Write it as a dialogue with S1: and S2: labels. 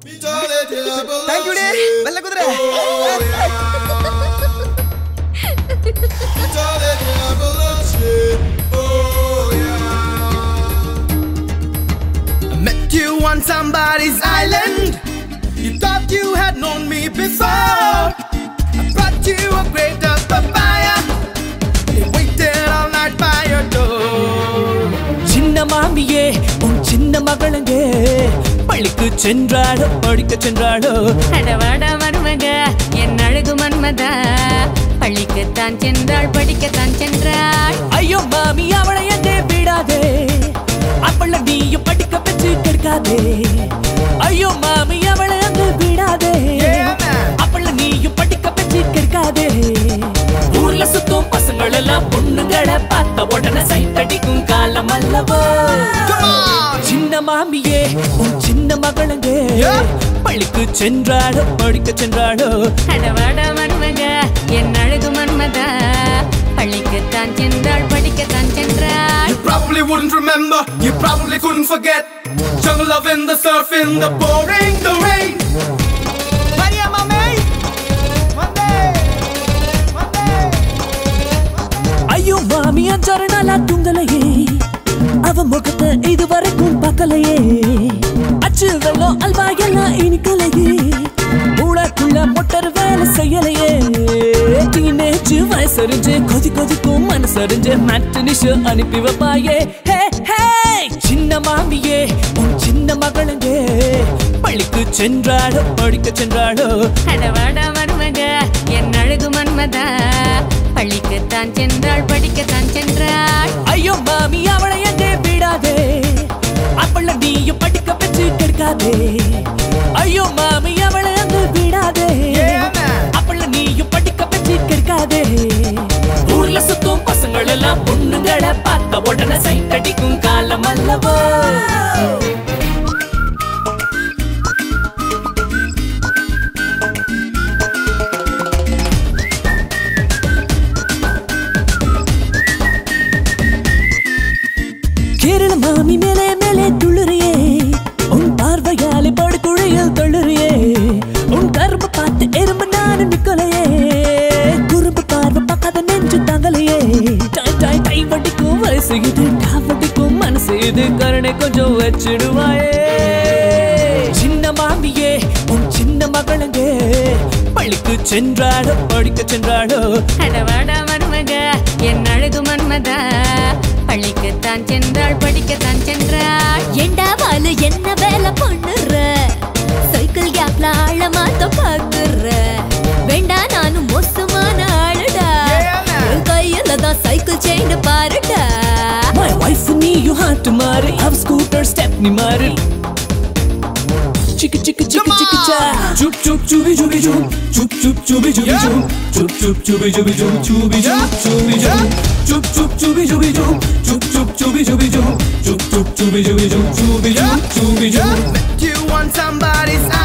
S1: Thank you ಬೆಲ್ಲ ಕುದುರೆ I met you on somebody's island. You thought you had known me before. I brought you a crate of papaya. They waited all night by your door.
S2: சின்ன மாமியே உன் சின்ன மகளங்கே பள்ளிக்கு சென்றாளோ படிக்க சென்றாளோ
S3: அடவாடா மருமக என் அழகு மன்மதா பள்ளிக்குத்தான் சென்றாள் படிக்கத்தான் சென்றாள்
S2: ஐயோ மாமி அவளை எங்கே விடாதே அவளை நீயும் படிக்க வச்சு கெடுக்காதே ஐயோ மாமி அவளை அங்கே விடாதே அவளை நீயும் படிக்க வச்சு கெடுக்காதே ஊர்ல சுத்தும் பசங்கள் எல்லாம் பொண்ணுங்களை பார்த்த உடனே சைட் அடிக்கும் காலம் அல்லவோ சின்ன மாமியே உன் சின்ன மகளங்கே பள்ளிக்கு சென்றாளோ படிக்க சென்றாளோ
S3: அடவாடா மருமக என் அழகு மன்மதா பள்ளிக்குத்தான் சென்றாள் படிக்கத்தான் சென்றாள்
S1: You probably wouldn't remember, you probably couldn't forget. Jungle love in the surf, in the pouring, the rain. Maria Mame!
S2: ஐயோ மாமி அஞ்சாறு நாளா தூங்கலையே அவ முகத்தை இதுவரைக்கும் பார்க்கலையே அச்சு வெள்ளம் அல்வா எல்லாம் இனிக்கலையே மூளைக்குள்ள மொட்டர் வேலை செய்யலையே டீனேஜ் வயசறிஞ்சு கொதி கொதிக்கும் மனசறிஞ்சு மேட்டனிஷ் அனுப்பி வைப்பாயே ஹே ஹே சின்ன மாமியே உன் சின்ன மகளங்கே பள்ளிக்கு சென்றாளோ படிக்க சென்றாளோ
S3: அடவாடா மருமக என் அழகு மன்மதா பள்ளிக்குத்தான் சென்றாள் படிக்கத்தான் சென்றாள்
S2: ஐயோ மாமி அவளை எங்கே விடாதே அவளை நீயும் படிக்க வச்சு கெடுக்காதே ஐயோ மாமி அவளை அங்கு விடாதே அவளை நீயும் படிக்க வச்சு கெடுக்காதே ஊர்ல சுத்தும் பசங்கள் எல்லாம் பொண்ணுங்களை பார்த்த உடனே சைட் அடிக்கும் காலம் அல்லவோ கேரள மாமி மேலே மேலே துள்ளுறியே உன் பார்வையாலே படுகுழியில் தொள்ளுறியே உன் கரும்பு பார்த்து எறும்பு நானும் நிக்கலையே குறும்பு பார்வை பார்க்காத நெஞ்சு தாங்கலையே டாய் டாய் டை வண்டிக்கும் வயசு இது காவண்டிக்கும் மனசு இது கருணை கொஞ்சம் வச்சிடுவாயே சின்ன மாமியே உன் சின்ன மகளங்கே பள்ளிக்கு சென்றாளோ படிக்க சென்றாளோ
S3: அடவாடா மருமக என் அழகு மன்மதா பள்ளிக்குத்தான் சென்றாள் படிக்கத்தான் சென்றாள்
S4: ஏண்டா வாலு என்ன வேலை பண்ணுற சைக்கிள் கேப்ல ஆழமாத்த பாக்குற வேண்டா நானும் மோசமான ஆளுடா என் கையில தான் சைக்கிள் செயின் பாருடா
S2: My wife நீ you have to marry Have scooter step நீ மாறு Chicka chicka chicka chicka cha Chup chup chubi chubi chup Chup chup chubi chubi chup Chup chup chubi chubi chup Chubi chup chubi chup Chup chup chubi chubi chup Chup chup chubi chubi chup Chup chup chubi chubi chup Chubi chup chubi chup
S1: Met you on somebody's